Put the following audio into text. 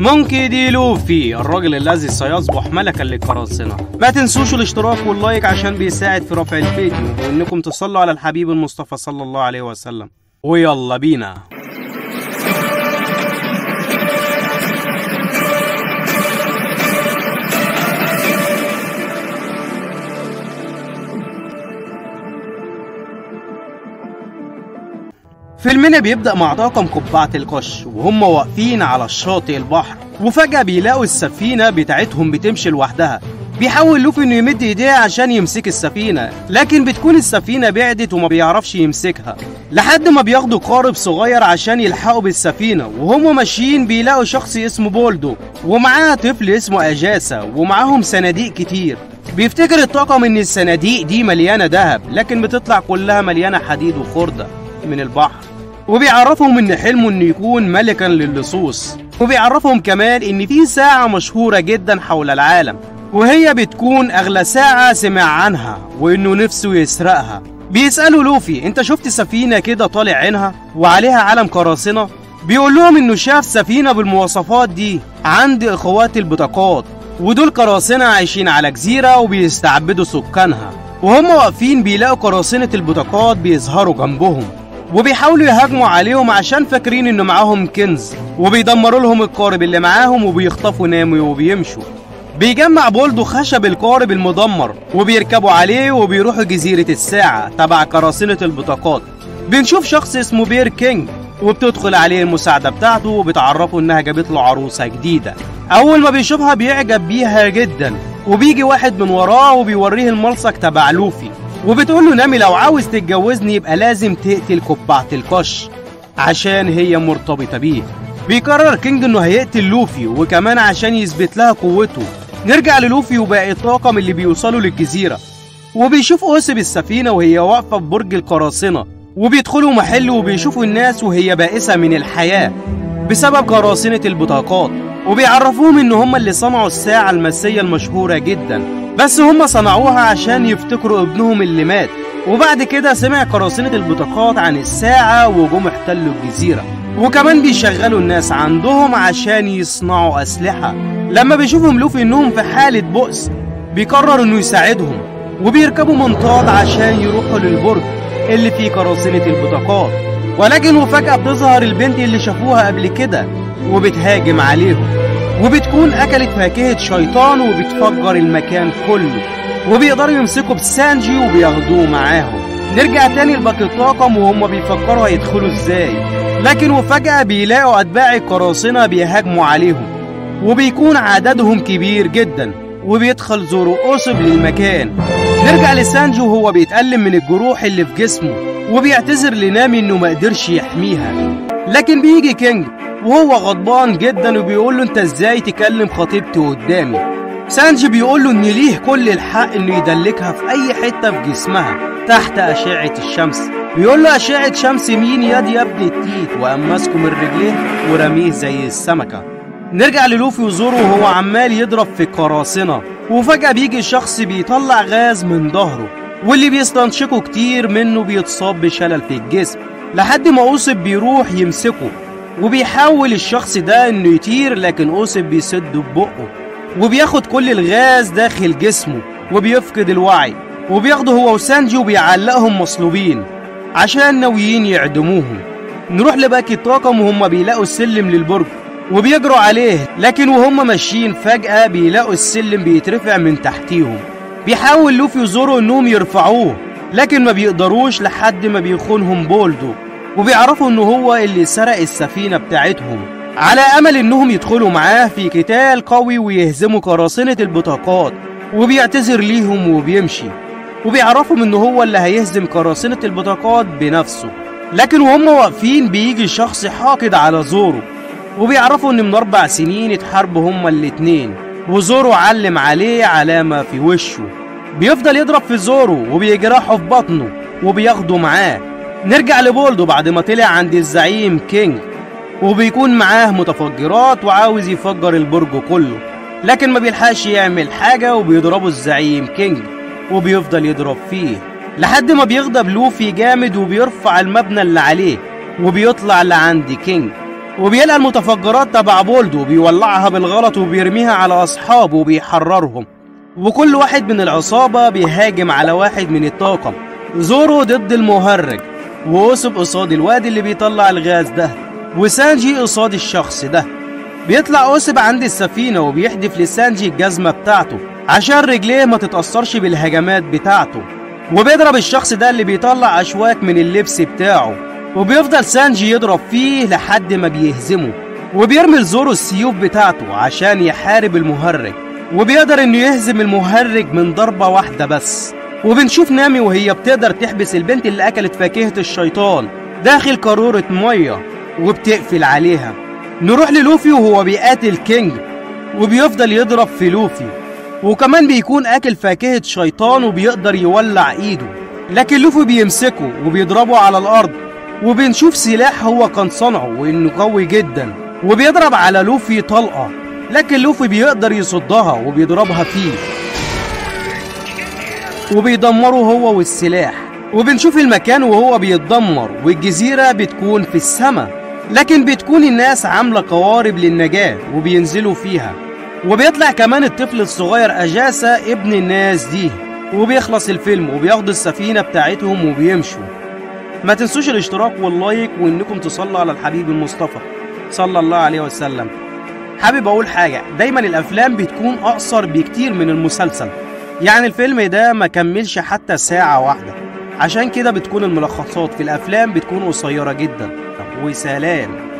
مونكي دي لوفي الراجل الذي سيصبح ملكا للقراصنة ما تنسوش الاشتراك واللايك عشان بيساعد في رفع الفيديو وانكم تصلوا على الحبيب المصطفى صلى الله عليه وسلم ويلا بينا فيلمنا بيبدأ مع طاقم قبعة القش وهم واقفين على الشاطئ البحر وفجأة بيلاقوا السفينة بتاعتهم بتمشي لوحدها بيحاول لوفي انه يمد ايديه عشان يمسك السفينة لكن بتكون السفينة بعدت وما بيعرفش يمسكها لحد ما بياخدوا قارب صغير عشان يلحقوا بالسفينة وهم ماشيين بيلاقوا شخص اسمه بولدو ومعاه طفل اسمه اجاسا ومعاهم صناديق كتير بيفتكر الطاقم ان الصناديق دي مليانة دهب لكن بتطلع كلها مليانة حديد وخردة من البحر وبيعرفهم ان حلمه انه يكون ملكا للصوص وبيعرفهم كمان ان في ساعة مشهورة جدا حول العالم وهي بتكون اغلى ساعة سمع عنها وانه نفسه يسرقها بيسألوا لوفي انت شفت سفينة كده طالع عينها وعليها علم قراصنة بيقول لهم انه شاف سفينة بالمواصفات دي عند اخوات البطاقات ودول قراصنة عايشين على جزيرة وبيستعبدوا سكانها وهم واقفين بيلاقوا قراصنة البطاقات بيظهروا جنبهم وبيحاولوا يهاجموا عليهم عشان فاكرين ان معاهم كنز وبيدمروا لهم القارب اللي معاهم وبيخطفوا نامي وبيمشوا بيجمع بولدو خشب القارب المدمر وبيركبوا عليه وبيروحوا جزيرة الساعة تبع قراصنة البطاقات بنشوف شخص اسمه بير كينج وبتدخل عليه المساعدة بتاعته وبتعرفه انها جابت له عروسة جديدة اول ما بيشوفها بيعجب بيها جدا وبيجي واحد من وراه وبيوريه الملصق تبع لوفي وبتقول له نامي لو عاوز تتجوزني يبقى لازم تقتل قبعة القش عشان هي مرتبطة بيه بيقرر كينج انه هيقتل لوفي وكمان عشان يثبت لها قوته نرجع للوفي وباقي الطاقم اللي بيوصلوا للجزيرة وبيشوف أوسب السفينة وهي واقفة في برج القراصنة وبيدخلوا محل وبيشوفوا الناس وهي بائسة من الحياة بسبب قراصنة البطاقات وبيعرفوهم ان هم اللي صنعوا الساعة الماسية المشهورة جدا بس هم صنعوها عشان يفتكروا ابنهم اللي مات وبعد كده سمع قراصنة البطاقات عن الساعة وجم احتلوا الجزيرة وكمان بيشغلوا الناس عندهم عشان يصنعوا أسلحة لما بيشوفهم لوفي انهم في حالة بؤس بيقرر انه يساعدهم وبيركبوا منطاد عشان يروحوا للبرج اللي فيه قراصنة البطاقات ولكن وفجأة بتظهر البنت اللي شافوها قبل كده وبتهاجم عليهم وبتكون أكلت فاكهة شيطان وبتفجر المكان كله وبيقدروا يمسكوا بسانجي وبياخدوه معاهم نرجع تاني لباقي الطاقم وهم بيفكروا هيدخلوا ازاي لكن وفجأة بيلاقوا أتباع القراصنة بيهاجموا عليهم وبيكون عددهم كبير جدا وبيدخل زورو أوسب للمكان نرجع لسانجي وهو بيتألم من الجروح اللي في جسمه وبيعتذر لنامي انه ما قدرش يحميها لكن بيجي كينج وهو غضبان جدا وبيقول له انت ازاي تكلم خطيبتي قدامي سانجي بيقول له ان ليه كل الحق انه يدلكها في اي حته في جسمها تحت اشعه الشمس بيقول له اشعه شمس مين يد يا ابن التيت وقام ماسكه من رجليه ورميه زي السمكه نرجع للوفي وزورو وهو عمال يضرب في القراصنه وفجاه بيجي شخص بيطلع غاز من ظهره واللي بيستنشقه كتير منه بيتصاب بشلل في الجسم لحد ما اوسب بيروح يمسكه وبيحاول الشخص ده انه يطير لكن اوسب بيسده ببقه وبياخد كل الغاز داخل جسمه وبيفقد الوعي وبياخده هو وسانجي وبيعلقهم مصلوبين عشان ناويين يعدموهم نروح لباقي الطاقم وهم بيلاقوا السلم للبرج وبيجروا عليه لكن وهم ماشيين فجأة بيلاقوا السلم بيترفع من تحتيهم بيحاول لوفي وزورو انهم يرفعوه لكن ما بيقدروش لحد ما بيخونهم بولدو وبيعرفوا انه هو اللي سرق السفينة بتاعتهم على امل انهم يدخلوا معاه في قتال قوي ويهزموا قراصنة البطاقات وبيعتذر ليهم وبيمشي وبيعرفهم انه هو اللي هيهزم قراصنة البطاقات بنفسه لكن وهم واقفين بيجي شخص حاقد على زورو وبيعرفوا ان من اربع سنين اتحاربوا هما الاتنين وزورو علم عليه علامة في وشه بيفضل يضرب في زورو وبيجرحه في بطنه وبياخده معاه نرجع لبولدو بعد ما طلع عند الزعيم كينج وبيكون معاه متفجرات وعاوز يفجر البرج كله لكن ما بيلحقش يعمل حاجة وبيضربه الزعيم كينج وبيفضل يضرب فيه لحد ما بيغضب لوفي جامد وبيرفع المبنى اللي عليه وبيطلع لعند كينج وبيلقى المتفجرات تبع بولدو بيولعها بالغلط وبيرميها على أصحابه وبيحررهم وكل واحد من العصابة بيهاجم على واحد من الطاقم زورو ضد المهرج وأوسب قصاد الواد اللي بيطلع الغاز ده وسانجي قصاد الشخص ده بيطلع أوسب عند السفينة وبيحدف لسانجي الجزمة بتاعته عشان رجليه ما تتأثرش بالهجمات بتاعته وبيضرب الشخص ده اللي بيطلع أشواك من اللبس بتاعه وبيفضل سانجي يضرب فيه لحد ما بيهزمه وبيرمي لزورو السيوف بتاعته عشان يحارب المهرج وبيقدر انه يهزم المهرج من ضربة واحدة بس وبنشوف نامي وهي بتقدر تحبس البنت اللي أكلت فاكهة الشيطان داخل قارورة مية وبتقفل عليها نروح للوفي وهو بيقاتل كينج وبيفضل يضرب في لوفي وكمان بيكون أكل فاكهة شيطان وبيقدر يولع إيده لكن لوفي بيمسكه وبيضربه على الأرض وبنشوف سلاح هو كان صنعه وإنه قوي جدا وبيضرب على لوفي طلقة لكن لوفي بيقدر يصدها وبيضربها فيه وبيدمره هو والسلاح وبنشوف المكان وهو بيتدمر والجزيرة بتكون في السماء لكن بتكون الناس عاملة قوارب للنجاة وبينزلوا فيها وبيطلع كمان الطفل الصغير أجاسة ابن الناس دي وبيخلص الفيلم وبياخدوا السفينة بتاعتهم وبيمشوا ما تنسوش الاشتراك واللايك وانكم تصلوا على الحبيب المصطفى صلى الله عليه وسلم حابب اقول حاجة دايما الافلام بتكون اقصر بكتير من المسلسل يعني الفيلم ده ما كملش حتى ساعة واحدة عشان كده بتكون الملخصات في الافلام بتكون قصيرة جدا وسلام